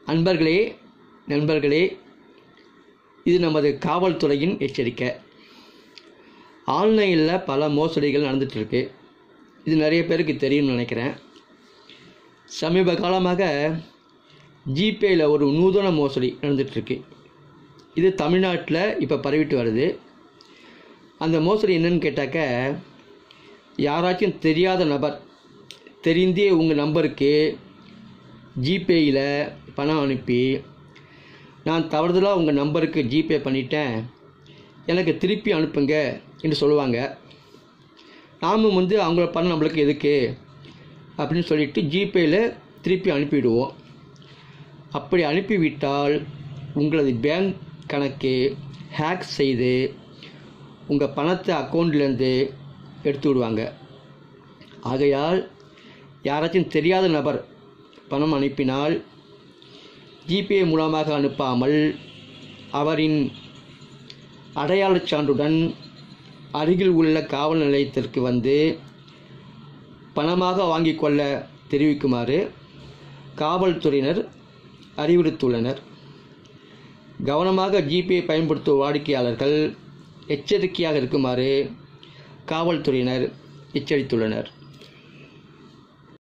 அன்பர்களே நண்பர்களே இது நமது காவல்துறையின் எச்சரிக்கை ஆன்லைனில் பல மோசடிகள் நடந்துகிட்ருக்கு இது நிறைய பேருக்கு தெரியும்னு நினைக்கிறேன் சமீப காலமாக ஜிபேயில் ஒரு நூதன மோசடி நடந்துகிட்ருக்கு இது தமிழ்நாட்டில் இப்போ பரவிட்டு வருது அந்த மோசடி என்னன்னு கேட்டாக்க யாராச்சும் தெரியாத நபர் தெரிந்தே உங்கள் நம்பருக்கு ஜிபேயில் பணம் அனுப்பி நான் தவறுதலாக உங்கள் நம்பருக்கு ஜிபே பண்ணிட்டேன் எனக்கு திருப்பி அனுப்புங்க என்று சொல்லுவாங்க நாமும் வந்து அவங்கள பணம் நம்மளுக்கு எதுக்கு அப்படின்னு சொல்லிட்டு ஜிபேயில் திருப்பி அனுப்பிவிடுவோம் அப்படி அனுப்பிவிட்டால் உங்களது பேங்க் கணக்கு ஹேக் செய்து உங்கள் பணத்தை அக்கௌண்ட்லேருந்து எடுத்து விடுவாங்க ஆகையால் யாராச்சும் தெரியாத நபர் பணம் அனுப்பினால் ஜிபே மூலமாக அனுப்பாமல் அவரின் அடையாளச் சான்றுடன் அருகில் உள்ள காவல் நிலையத்திற்கு வந்து பணமாக வாங்கிக் கொள்ள தெரிவிக்குமாறு காவல்துறையினர் அறிவுறுத்துள்ளனர் கவனமாக ஜிபே பயன்படுத்தும் வாடிக்கையாளர்கள் எச்சரிக்கையாக இருக்குமாறு காவல்துறையினர் எச்சரித்துள்ளனர்